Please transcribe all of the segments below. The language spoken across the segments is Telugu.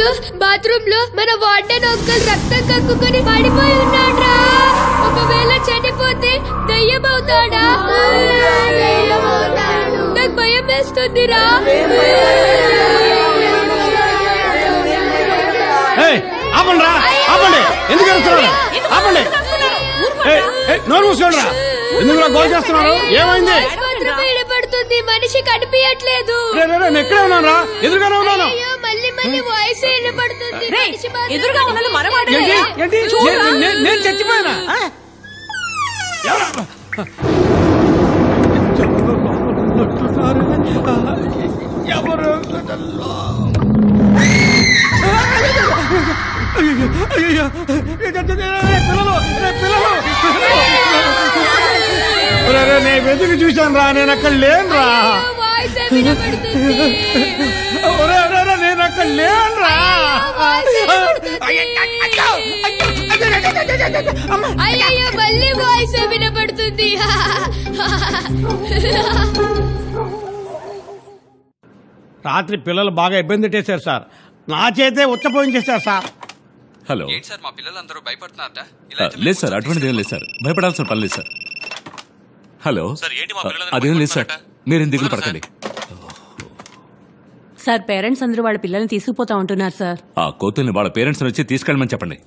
అయ్యో బాత్రూమ్ లో మన వార్డెన్ అంకుల్ రక్తం కక్కుకొని పడిపోయి ఉన్నాడ్రా ఒకవేళ చనిపోతే దయ్యం అవుతాడా నాకు భయం వేస్తుందిరా ఏయ్, ఆపండి రా ఆపండి ఎందుకు అరుస్తున్నారు ఆపండి ఏయ్, ఏయ్, నోరు మూసుకోండి రా ఎందుకు ఇలా గోల్ చేస్తున్నారు ఏమైంది మాత్రం వినపడుతుంది మనిషి కనిపించట్లేదు రే, రే, రే, నేను ఎక్కడే ఉన్నాను రా ఎదురుగానే ఉన్నాను అయ్యో మళ్ళీ మళ్ళీ వాయిస్ వినపడుతుంది రేయ్, మనిషి మాత్రం ఎదురుగా ఉన్నది మనవాడే. ఏంటి ఏంటి చూడురా. నేను- నేను- నేను చచ్చిపోయానా ఎవరా? ఎవరు అయ్యయ్యో. పిల్లలు రే, పిల్లలు రే, రే, నేను వెతికి చూశాను రా నేను అక్కడ లేను రా వాయిస్ వినపడుతుంది ఒరే, ఒరే, ఒరే, నేను అక్కడ లేను రా అయ్యయ్యో మళ్ళీ వాయిస్ వినపడుతుంది రాత్రి పిల్లలు బాగా ఇబ్బంది పెట్టేశారు సార్ నా చేతే ఉచ్చపోయించేశారు సార్ హలో ఏంటి సార్ మా పిల్లలందరూ భయపడుతున్నారట ఆ, లేదు సార్ అటువంటిది ఏం లేదు సార్ భయపడాల్సిన పని లేదు సార్ హలో సార్, ఏంటి మా ఆ, పిల్లలందరూ అదేం లేదు సార్ భయపడుతున్నారట? మీరేం దిగులు అవునా పడకండి సార్ పేరెంట్స్ అందరూ వాళ్ళ పిల్లల్ని తీసుకుపోతా ఉంటున్నారు సార్ ఆ కోతుల్ని వాళ్ళ పేరెంట్స్ వచ్చి తీసుకెళ్ళమని చెప్పండి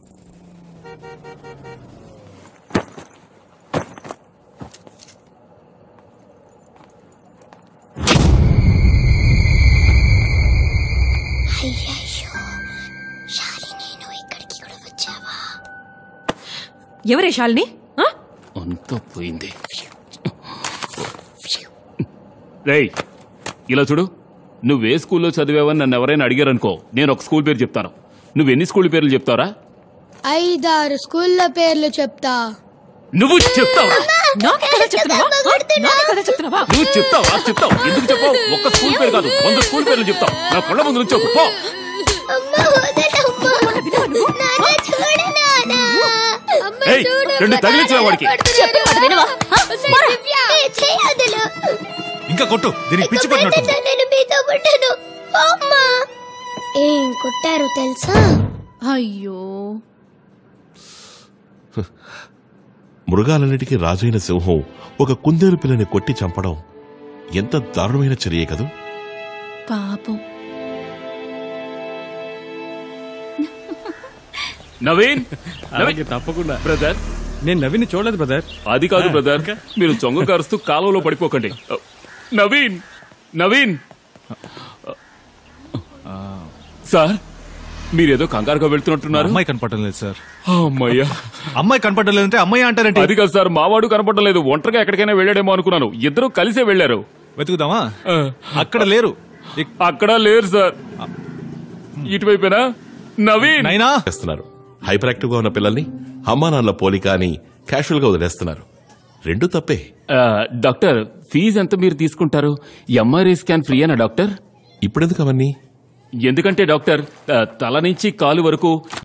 ఎవరే శాలిని ఆ? అంతా పోయింది రేయ్ ఇలా చూడు నువ్వే స్కూల్లో చదివావని నన్ను ఎవరైనా అడిగారనుకో నేను ఒక స్కూల్ పేరు చెప్తాను నువ్వు ఎన్ని స్కూల్ పేర్లు చెప్తావరా ఐదారు స్కూళ్ళ పేర్లు చెప్తా నువ్వు చెప్తావు నాకే కదా చెప్తున్నావా ఆ? నాకే కదా చెప్తున్నావా నువ్వు చెప్తావా చెప్తావు ఎందుకు చెప్పావు ఒక్క స్కూల్ పేరు కాదు వంద స్కూల్ పేర్లు చెప్తావు నా కళ్ళ ముందు నుంచి పో ఏయ్, రెండు తగిలించిన వాడికి. చెప్పిన మాట వినవా ఆ? పోరా. ఇంకా కొట్టు దీనికి పిచ్చి పట్టినట్టు నేను మీతో పుట్టాను అమ్మా ఏం కొట్టారు తెలుసా అయ్యో మృగాలన్నిటికీ రాజైన సింహం ఒక కుందేలు పిల్లని కొట్టి చంపడం ఎంత దారుణమైన చర్య కదూ పాపం నవీన్ అలాగే తప్పకుండా బ్రదర్ నేను నవ్విని చూడలేదు బ్రదర్ అది కాదు బ్రదర్ మీరు చొంగ కారుస్తూ కాలువలో పడిపోకండి నవీన్ నవీన్ సార్ మీరేదో కంగారుగా వెళ్తున్నట్టున్నారు అమ్మాయి కనపడడం లేదు సార్ అమ్మయ్యా అమ్మాయి కనపడడం లేదంటే అమ్మాయి అంటారంటే అది కాదు సార్ మావాడు కనపడడం లేదు ఒంటరిగా ఎక్కడికైనా వెళ్ళాడేమో అనుకున్నాను ఇద్దరు కలిసే వెళ్ళారు వెతుకుదామా ఆ, అక్కడ లేరు ఇక్- అక్కడ లేరు సార్ ఇటువైపేనా నవీన్ నైనా చేస్తున్నారు హైపర్ యాక్టివ్ గా ఉన్న పిల్లల్ని అమ్మా నాన్నల పోలిక అని క్యాషువల్ గా వదిలేస్తున్నారు రెండు తప్పే ఆ, డాక్టర్ ఫీజు ఎంత మీరు తీసుకుంటారు ఎంఆర్ఐ స్కాన్ ఫ్రీయేనా డాక్టర్ ఇప్పుడెందుకు అవన్నీ ఎందుకంటే డాక్టర్ ఆ, తల నుంచి కాలు వరకు